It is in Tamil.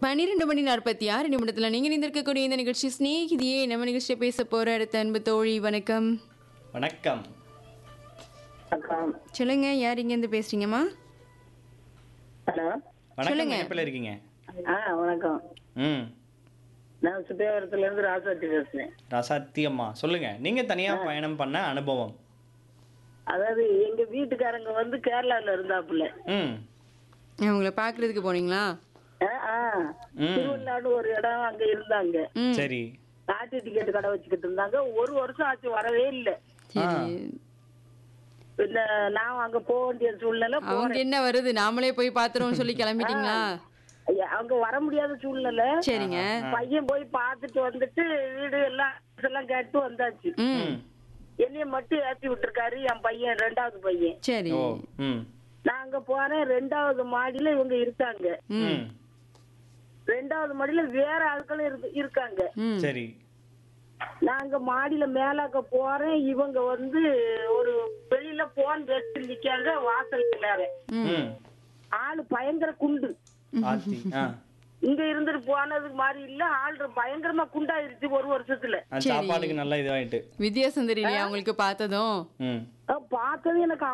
பன்னிரெண்டு மணி நாற்பத்தி ஆறு நிமிடத்தில் நீங்கள் நிந்திருக்கக்கூடிய இந்த நிகழ்ச்சி ஸ்நேகிதியே நம்ம நிகழ்ச்சியை பேச போகிற அடுத்த அன்பு தோழி வணக்கம் வணக்கம் வணக்கம் சொல்லுங்க யார் இங்கேருந்து பேசுறீங்கம்மா ஹலோ வணக்கம் சொல்லுங்க. இணைப்பில் இருக்கீங்க ஆ வணக்கம் ம் நான் சுத்தியாவரத்துல இருந்து ராசாத்தி பேசுறேன் ரசாத்தி அம்மா சொல்லுங்க நீங்க தனியா பயணம் பண்ண அனுபவம் அதாவது எங்க வீட்டுக்காரங்க வந்து கேரளால இருந்தாப்புல ம் அவங்கள பார்க்கறதுக்கு போனீங்களா ஆ, ஆ. ம். திருவண்ணாடு ஒரு இடம் அங்க இருந்தாங்க ம் சரி லாட்டரி டிக்கெட் கடை வச்சுக்கிட்டு இருந்தாங்க ஒரு வருஷம் ஆச்சு வரவே இல்லை சரி பின்ன நான் அங்க போக வேண்டிய சூழ்நிலை அவங்க என்ன வருது நாமளே போய் பார்த்துருவோம் சொல்லி கிளம்பிட்டீங்களா ஐயா, அவங்க வர முடியாத சூழ்நிலை சரிங்க பையன் போய் பார்த்துட்டு வந்துட்டு வீடு எல்லாம் எல்லாம் கேட்டு வந்தாச்சு ம் என்னைய மட்டும் ஏத்தி விட்டுருக்காரு என் பையன் ரெண்டாவது பையன் சரி ஓ ம் நான் அங்க போறேன் ரெண்டாவது மாடியில இவங்க இருக்காங்க ம் ரெண்டாவது மாடியில வேற ஆட்களும் இருக்கு- இருக்காங்க ம் சரி நாங்க மாடியில மேலாக்க போறேன் இவங்க வந்து ஒரு வெளியில போன் பேசிட்டு நிக்காங்க வாசல் வேற ம் ஆளு பயங்கர குண்டு ஆத்தி ஆ இங்க இருந்துட்டு போனதுக்கு மாதிரி இல்ல ஆள் பயங்கரமா குண்டாயிருச்சு ஒரு வருஷத்துல ஆ, சாப்பாடுக்கு நல்லா இதுவாயிட்டு வித்தியாசம் தெரியலையா அவங்களுக்கு பார்த்ததும் ம் அஹ் பார்த்தது எனக்கு